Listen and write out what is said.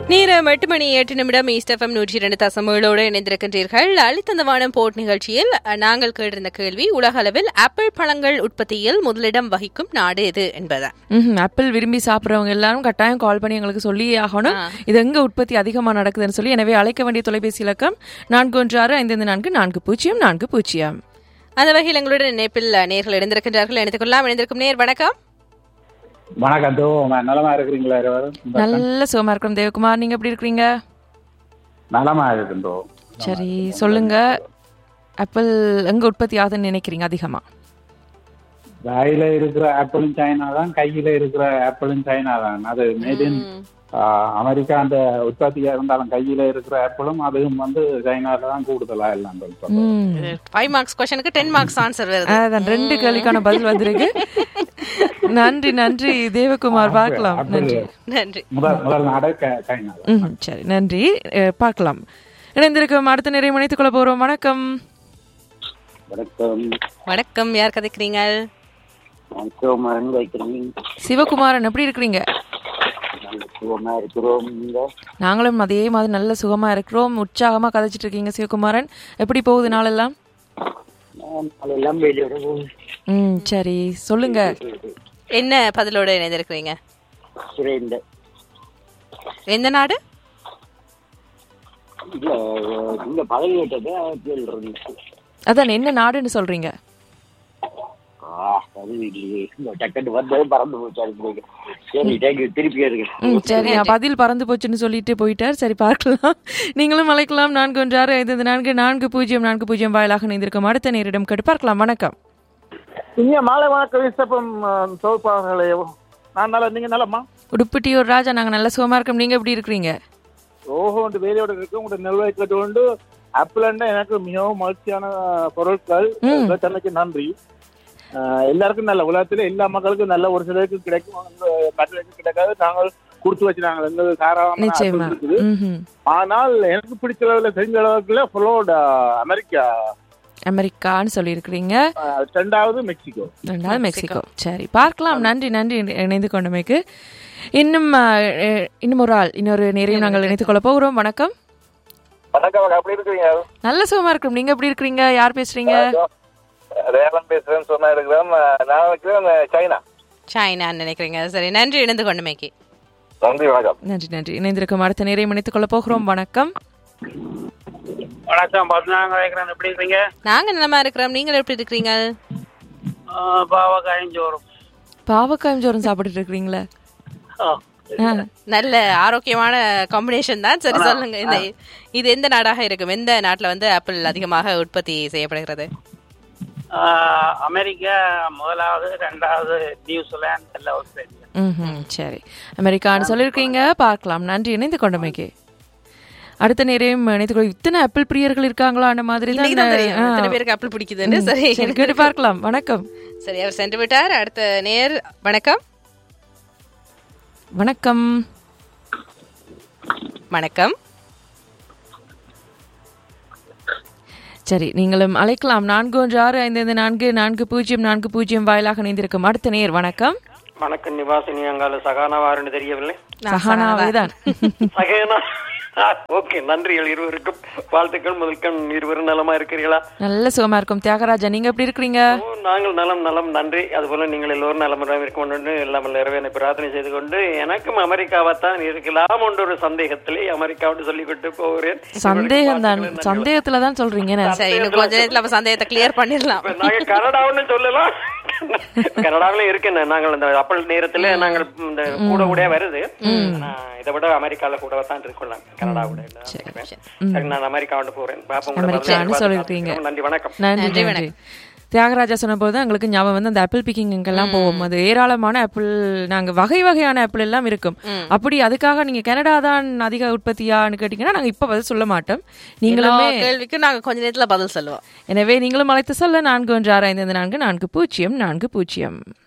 நேரம் எட்டு மணி எட்டு நிமிடம் ஈஸ்ட் எஃப்எம் நூற்றி இரண்டு தசமேழோடு இணைந்திருக்கின்றீர்கள் அளித்தந்த வானம் போட் நிகழ்ச்சியில் அஹ், நாங்கள் கேட்டிருந்த கேள்வி உலக அளவில் ஆப்பிள் பழங்கள் உற்பத்தியில் முதலிடம் வகிக்கும் நாடு எது என்பதுதான் ம்ஹும். ஆப்பிள் விரும்பி சாப்பிட்றவங்க எல்லாரும் கட்டாயம் கால் பண்ணி எங்களுக்கு சொல்லி ஆகணும் இது எங்க உற்பத்தி அதிகமா நடக்குதுன்னு சொல்லி எனவே அழைக்க வேண்டிய தொலைபேசி இலக்கம் நான்கு ஒன்று ஆறு ஐந்து நான்கு நான்கு பூஜ்ஜியம் நான்கு பூஜ்ஜியம் அந்த வகையில் எங்களுடன் இணைப்பில் நேர்கள் இணைந்திருக்கின்றார்கள் இணைத்துக் கொள்ளலாம் இணைந்திருக்கும் நேர் வணக்கம் வணக்கம் தோ நலமா இருக்கிறீங்களா இருவரும் நல்ல சுகமா இருக்கிறோம் தேவகுமார் நீங்க எப்படி இருக்கிறீங்க நலமா இருக்கின்றோம் சரி சொல்லுங்க ஆப்பிள் எங்க உற்பத்தி ஆகுதுன்னு நினைக்கிறீங்க அதிகமா வாயில இருக்கிற ஆப்பிளும் சைனா தான் கையில இருக்கிற ஆப்பிளும் சைனா தான் அது மேட் இன் அமெரிக்கா அந்த உற்பத்தியா இருந்தாலும் கையில இருக்கிற ஆப்பிளும் அதுவும் வந்து சைனால தான் கூடுதலா எல்லாம் சொல்றோம் ம். ஃபைவ் மார்க்ஸ் கொஸ்டனுக்கு டென் மார்க்ஸ் ஆன்சர் வருது அதான் ரெண்டு கேள்விக்கான பதில் வந்திருக்கு நன்றி நன்றி தேவகுமார் பார்க்கலாம் நன்றி நன்றி முதல் முதல் நாடு க- சைனா தான் ம் சரி நன்றி அஹ், பார்க்கலாம் இணைந்திருக்கும் அடுத்த நிறைய இணைத்துக் கொள்ள போறோம் வணக்கம் வணக்கம் வணக்கம் யார் கதைக்கிறீங்க நான் சிவமரன் வைக்கிறேன் சிவகுமாரன் எப்படி இருக்கிறீங்க நல்ல சுகமா இருக்கிறோம் நீங்க நாங்களும் அதே மாதிரி நல்ல சுகமா இருக்கிறோம் உற்சாகமா கதைச்சிட்டு இருக்கீங்க சிவகுமாரன் எப்படி போகுது நாளெல்லாம் நான் அதெல்லாம் வெளியோட ம் சரி சொல்லுங்க என்ன பதிலோடு இணைந்திருக்கிறீங்க சுரேந்தர் எந்த நாடு இல்ல நீங்க பதவி கேட்டது இருந்துச்சு அதான் என்ன நாடுன்னு சொல்றீங்க ஆ பதவி இல்லையே இந்த டக்குன்னு வந்தது பறந்து போச்சு அதுக்கு சரி தேங்க்யூ திருப்பி இருக்கு ம் சரி நான் பதில் பறந்து போச்சுன்னு சொல்லிட்டு போயிட்டார் சரி பார்க்கலாம் நீங்களும் அழைக்கலாம் நான்கு ஒன்று ஆறு ஐந்து நான்கு நான்கு பூஜ்ஜியம் நான்கு பூஜ்ஜியம் வாயிலாக இணைந்திருக்கும் அடுத்த நேரிடம் கேட்டு பார்க்கலாம் வணக்கம் இங்க மாலை வணக்கம் விசப்பம் தொகுப்பாளர்களே நான் நல்லா நீங்க நலமா உடுப்பட்டியூர் ராஜா நாங்க நல்ல சுகமா இருக்கோம் நீங்க எப்படி இருக்கிறீங்க ஓஹோ உண்டு வேலையோட இருக்கு உங்களோட நிர்வகிக்கிறது உண்டு ஆப்பிள்ண்டா எனக்கு மிகவும் மகிழ்ச்சியான பொருட்கள் ம். தன்னைக்கு நன்றி அஹ், எல்லாருக்கும் நல்ல உலகத்துல எல்லா மக்களுக்கும் நல்ல ஒரு சிலருக்கு கிடைக்கும் அந்த மற்றவருக்கு கிடைக்காது நாங்கள் கொடுத்து வச்சு நாங்கள் எந்த தாராளமான நிச்சயமா ஆப்பிள் இருக்குது ம்ஹும். ஆனால் எனக்கு பிடிச்ச அளவுல தெரிஞ்ச அளவுக்குல ஃப்ளோரிடா அமெரிக்கா அமெரிக்கான்னு சொல்லியிருக்கிறீங்க அஹ், ரெண்டாவது மெக்சிகோ ரெண்டாவது மெக்சிகோ சரி பார்க்கலாம் நன்றி நன்றி இணை- இணைந்து கொண்டமைக்கு இன்னும் அஹ், அஹ், இன்னும் ஒரு ஆள் இன்னொரு நேரையும் நாங்கள் இணைத்துக் கொள்ள போகிறோம் வணக்கம் வணக்கம் அப்படி இருக்கிறீங்க நல்ல சுகமா இருக்கும் நீங்க எப்படி இருக்கிறீங்க யார் பேசுறீங்க ரேவன் பேசுறேன்னு சொன்னா இருக்கிறோம் நான் இருக்கிறேன் சைனா சைனான்னு நினைக்கிறீங்க சரி நன்றி இணைந்து கொண்டமைக்கு நன்றி வணக்கம் நன்றி நன்றி இணைந்திருக்கும் அடுத்த நேரையும் இணைத்துக் கொள்ள போகிறோம் வணக்கம் வணக்கம் பத்மநாங்க வைக்கிறேன் எப்படி இருக்கீங்க நாங்க நலமா இருக்கிறோம் நீங்கள் எப்படி இருக்கிறீங்க பாவக்காயும் சோறும் பாவக்காயம் சோறும் சாப்பிட்டுட்டு இருக்கிறீங்களா ஆ, நல்ல ஆரோக்கியமான காம்பினேஷன் தான் சரி சொல்லுங்க இந்த இது எந்த நாடாக இருக்கும் எந்த நாட்டுல வந்து ஆப்பிள் அதிகமாக உற்பத்தி செய்யப்படுகிறது அமெரிக்கா முதலாவது ரெண்டாவது நியூசிலாந்து எல்லாம் ஆஸ்திரேலியா ம்ஹும், சரி அமெரிக்கான்னு சொல்லியிருக்கீங்க பார்க்கலாம் நன்றி இணைந்து கொண்டமைக்கு அடுத்த நேரையும் இணைத்துக் கொள்ள இத்தனை ஆப்பிள் பிரியர்கள் இருக்காங்களா அந்த மாதிரி இன்னைக்கு தான் தெரியும் ஆ. எத்தனை பேருக்கு ஆப்பிள் பிடிக்குதுன்னு சரி சரி கேட்டு பார்க்கலாம் வணக்கம் சரி அவர் சென்று விட்டார் அடுத்த நேர் வணக்கம் வணக்கம் வணக்கம் சரி நீங்களும் அழைக்கலாம் நான்கு ஒன்று ஆறு ஐந்து ஐந்து நான்கு நான்கு பூஜ்ஜியம் நான்கு பூஜ்ஜியம் வாயிலாக இணைந்திருக்கும் அடுத்த நேர் வணக்கம் வணக்கம் நிவாசினி அங்கால சகானவாருன்னு தெரியவில்லை சஹானாவே தான் சகேனா ஓகே நன்றிகள் இருவருக்கும் வாழ்த்துக்கள் முதல்கண் இருவரும் நலமா இருக்கிறீர்களா நல்ல சுகமா இருக்கும் தியாகராஜா நீங்க எப்படி இருக்கிறீங்க ஓ, நாங்கள் நலம் நலம் நன்றி அதுபோல நீங்கள் எல்லோரும் நலமுடன் இருக்க வேண்டும் என்று எல்லாம் இறைவனை பிரார்த்தனை செய்து கொண்டு எனக்கும் அமெரிக்காவைத்தான் இருக்கலாம் என்ற ஒரு சந்தேகத்திலே அமெரிக்காவோடு சொல்லிக்கொண்டு போகிறேன் சந்தேகம் தான் சந்தேகத்துல தான் சொல்றீங்க என்ன? சரி இன்னும் கொஞ்ச நேரத்துல அப்ப சந்தேகத்தை கிளியர் பண்ணிடலாம் இப்ப நாங்க கனடாவுன்னு சொல்லலாம் கனடாவிலும் இருக்கேன் நாங்கள் இந்த அப்பல் நேரத்துல நாங்கள் இந்த கூட கூட வருது ஆனா, இதை விட அமெரிக்கால கூட தான் இருக்கலாம் கனடா கூட இல்ல. சரி நான் அமெரிக்காவோட போறேன் பாப்போம் உங்களை அமெரிக்கான்னு பார்த்து சொல்லியிருக்கீங்க. நன்றி வணக்கம் நன்றி நன்றி, நன்றி தியாகராஜா சொன்னபோது தான் எங்களுக்கு ஞாபகம் வந்து அந்த ஆப்பிள் பிக்கிங்கெல்லாம் போவோம் அது ஏராளமான ஆப்பிள் நாங்க வகை வகையான ஆப்பிள் எல்லாம் இருக்கும் அப்படி அதுக்காக நீங்க கனடா தான் அதிக உற்பத்தியான்னு கேட்டீங்கன்னா நாங்க இப்ப பதில் சொல்ல மாட்டோம் நீங்களுமே எல்லா கேள்விக்கும் நாங்க கொஞ்ச நேரத்துல பதில் சொல்லுவோம் எனவே நீங்களும் அழைத்து சொல்ல நான்கு ஒன்று ஆறு ஐந்து ஐந்து நான்கு நான்கு பூஜ்ஜியம் நான்கு பூஜ்ஜியம்